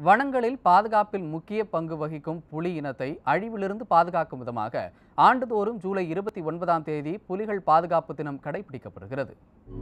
வனங்களில் பாதுகாப்பில் முக்கிய பங்கு வகிக்கும் புலி இனத்தை அழிவிலிருந்து பாதுகாக்கும் விதமாக ஆண்டுதோறும் ஜூலை இருபத்தி ஒன்பதாம் தேதி புலிகள் பாதுகாப்பு தினம் கடைபிடிக்கப்படுகிறது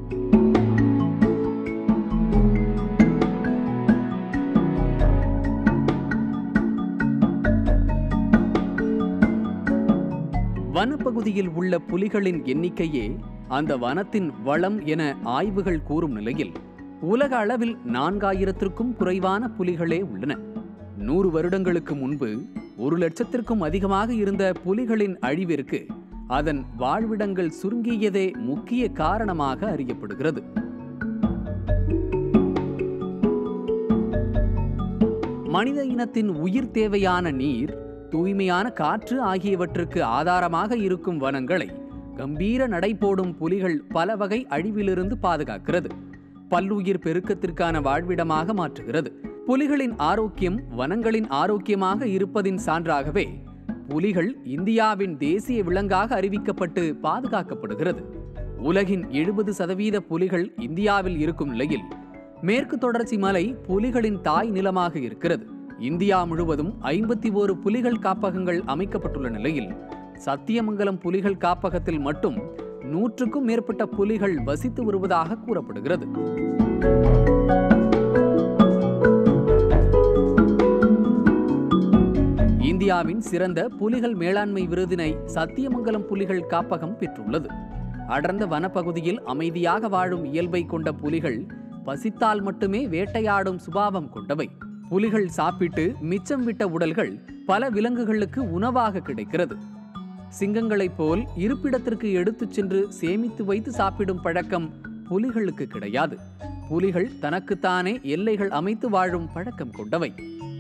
வனப்பகுதியில் உள்ள புலிகளின் எண்ணிக்கையே அந்த வனத்தின் வளம் என ஆய்வுகள் கூறும் நிலையில் உலக அளவில் நான்காயிரத்திற்கும் குறைவான புலிகளே உள்ளன நூறு வருடங்களுக்கு முன்பு ஒரு லட்சத்திற்கும் அதிகமாக இருந்த புலிகளின் அழிவிற்கு அதன் வாழ்விடங்கள் சுருங்கியதே முக்கிய காரணமாக அறியப்படுகிறது மனித இனத்தின் உயிர் தேவையான நீர் தூய்மையான காற்று ஆகியவற்றுக்கு ஆதாரமாக இருக்கும் வனங்களை கம்பீர நடைபோடும் புலிகள் பல வகை அழிவிலிருந்து பாதுகாக்கிறது பல்லுயிர் பெருக்கத்திற்கான வாழ்விடமாக மாற்றுகிறது புலிகளின் ஆரோக்கியம் வனங்களின் ஆரோக்கியமாக இருப்பதின் சான்றாகவே புலிகள் இந்தியாவின் தேசிய விலங்காக அறிவிக்கப்பட்டு பாதுகாக்கப்படுகிறது உலகின் எழுபது சதவீத புலிகள் இந்தியாவில் இருக்கும் நிலையில் மேற்கு தொடர்ச்சி மலை புலிகளின் தாய் நிலமாக இருக்கிறது இந்தியா முழுவதும் ஐம்பத்தி ஓரு புலிகள் காப்பகங்கள் அமைக்கப்பட்டுள்ள நிலையில் சத்தியமங்கலம் புலிகள் காப்பகத்தில் மட்டும் நூற்றுக்கும் மேற்பட்ட புலிகள் வசித்து வருவதாக கூறப்படுகிறது இந்தியாவின் சிறந்த புலிகள் மேலாண்மை விருதினை சத்தியமங்கலம் புலிகள் காப்பகம் பெற்றுள்ளது அடர்ந்த வனப்பகுதியில் அமைதியாக வாழும் இயல்பை கொண்ட புலிகள் பசித்தால் மட்டுமே வேட்டையாடும் சுபாவம் கொண்டவை புலிகள் சாப்பிட்டு மிச்சம் விட்ட உடல்கள் பல விலங்குகளுக்கு உணவாக கிடைக்கிறது சிங்கங்களைப் போல் இருப்பிடத்திற்கு எடுத்துச் சென்று சேமித்து வைத்து சாப்பிடும் பழக்கம் புலிகளுக்கு கிடையாது புலிகள் தனக்குத்தானே எல்லைகள் அமைத்து வாழும் பழக்கம் கொண்டவை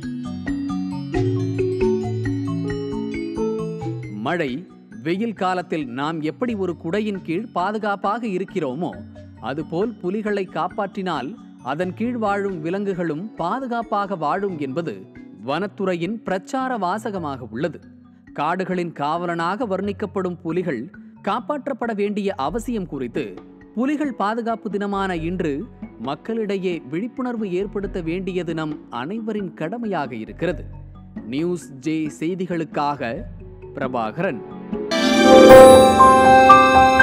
மழை வெயில் காலத்தில் நாம் எப்படி ஒரு குடையின் கீழ் பாதுகாப்பாக இருக்கிறோமோ அதுபோல் புலிகளை காப்பாற்றினால் அதன் கீழ் வாழும் விலங்குகளும் பாதுகாப்பாக வாழும் என்பது வனத்துறையின் பிரச்சார வாசகமாக உள்ளது காடுகளின் காவலனாக வர்ணிக்கப்படும் புலிகள் காப்பாற்றப்பட வேண்டிய அவசியம் குறித்து புலிகள் பாதுகாப்பு தினமான இன்று மக்களிடையே விழிப்புணர்வு ஏற்படுத்த வேண்டியது நம் அனைவரின் கடமையாக இருக்கிறது நியூஸ் ஜே செய்திகளுக்காக பிரபாகரன்